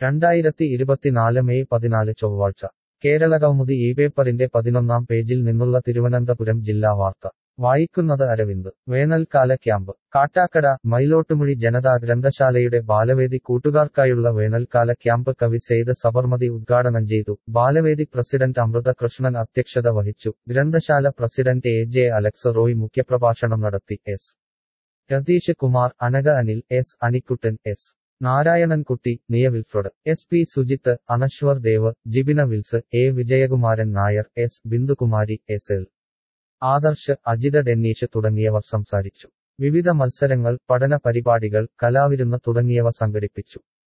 രണ്ടായിരത്തി ഇരുപത്തിനാല് മെയ് പതിനാല് ചൊവ്വാഴ്ച കേരള കൗമുദി ഈ പേപ്പറിന്റെ പതിനൊന്നാം പേജിൽ നിന്നുള്ള തിരുവനന്തപുരം ജില്ലാ വാർത്ത വായിക്കുന്നത് അരവിന്ദ് വേനൽക്കാല ക്യാമ്പ് കാട്ടാക്കട മയിലോട്ടുമുഴി ജനതാ ഗ്രന്ഥശാലയുടെ ബാലവേദി കൂട്ടുകാർക്കായുള്ള വേനൽക്കാല ക്യാമ്പ് കവി സെയ്ത് സബർമതി ഉദ്ഘാടനം ചെയ്തു ബാലവേദി പ്രസിഡന്റ് അമൃത കൃഷ്ണൻ അധ്യക്ഷത വഹിച്ചു ഗ്രന്ഥശാല president A J Alex Roy മുഖ്യപ്രഭാഷണം നടത്തി S Ratheesh Kumar Anagha Anil S Anikuttan S Narayanankutty Niya Wilfred S P Sujith Anaswar Dev Jibina Wills A Vijayakumaran Nair S Bindukumari S L Adarsh Ajitha Dennis തുടങ്ങിയവർ സംസാരിച്ചു വിവിധ മത്സരങ്ങൾ പഠന പരിപാടികൾ കലാവിരുന്ന് തുടങ്ങിയവ സംഘടിപ്പിച്ചു